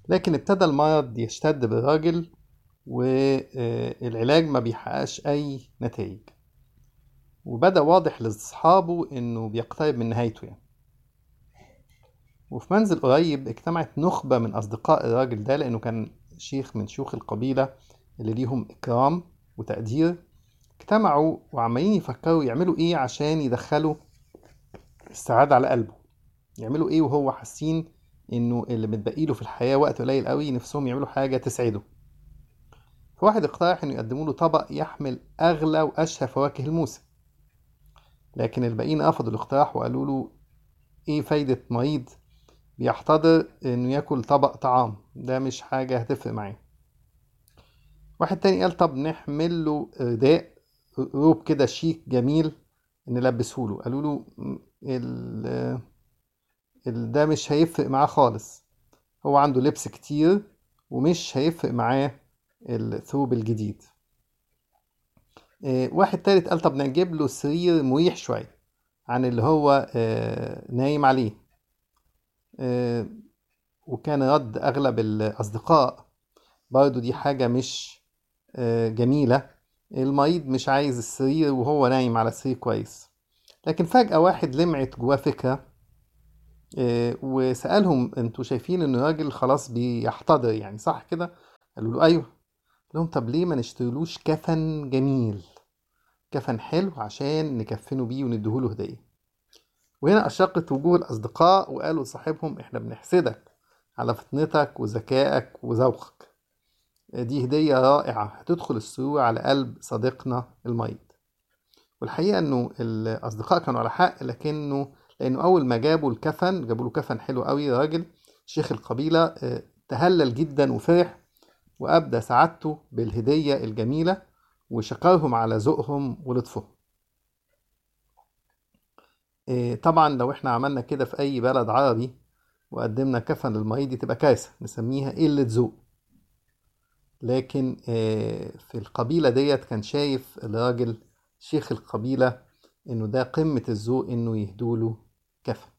لكن ابتدى المرض يشتد بالراجل والعلاج ما بيحققش أي نتائج وبدأ واضح لأصحابه إنه بيقترب من نهايته يعني وفي منزل قريب اجتمعت نخبة من أصدقاء الراجل ده لأنه كان شيخ من شيوخ القبيلة اللي ليهم إكرام وتقدير اجتمعوا وعمالين يفكروا يعملوا إيه عشان يدخلوا السعادة على قلبه يعملوا إيه وهو حاسين إنه اللي متبقي له في الحياة وقت قليل قوي نفسهم يعملوا حاجة تسعده فواحد اقترح إنه يقدموا له طبق يحمل أغلى وأشهى فواكه الموسم لكن الباقيين رفضوا الاقتراح وقالوا له إيه فايدة مريض بيحتضر إنه ياكل طبق طعام ده مش حاجة هتفرق معاه واحد تاني قال طب نحمل له رداء روب كده شيك جميل نلبسه له قالوا له ال ال ده مش هيفرق معاه خالص هو عنده لبس كتير ومش هيفرق معاه الثوب الجديد اه واحد تالت قال طب نجيب له سرير مريح شوية عن اللي هو اه نايم عليه اه وكان رد أغلب الأصدقاء برضو دي حاجة مش جميلة المريض مش عايز السرير وهو نايم على سرير كويس لكن فجأة واحد لمعت جواه فكرة وسألهم انتوا شايفين ان الراجل خلاص بيحتضر يعني صح كده قالوا له ايوه لهم طب ليه ما نشتريلوش كفن جميل كفن حلو عشان نكفنه بيه ونديهوله هدية وهنا أشرقت وجوه الأصدقاء وقالوا لصاحبهم إحنا بنحسدك على فطنتك وذكائك وذوقك دي هدية رائعة هتدخل السرور على قلب صديقنا المريض والحقيقة إنه الأصدقاء كانوا على حق لكنه لأنه أول ما جابوا الكفن جابوا له كفن حلو قوي راجل شيخ القبيلة تهلل جدا وفرح وأبدى سعادته بالهدية الجميلة وشكرهم على ذوقهم ولطفهم طبعا لو احنا عملنا كده في أي بلد عربي وقدمنا كفن للمريض دي تبقى كارثة نسميها قلة ذوق لكن في القبيلة ديت كان شايف الراجل شيخ القبيلة إنه ده قمة الذوق إنه يهدوله كفن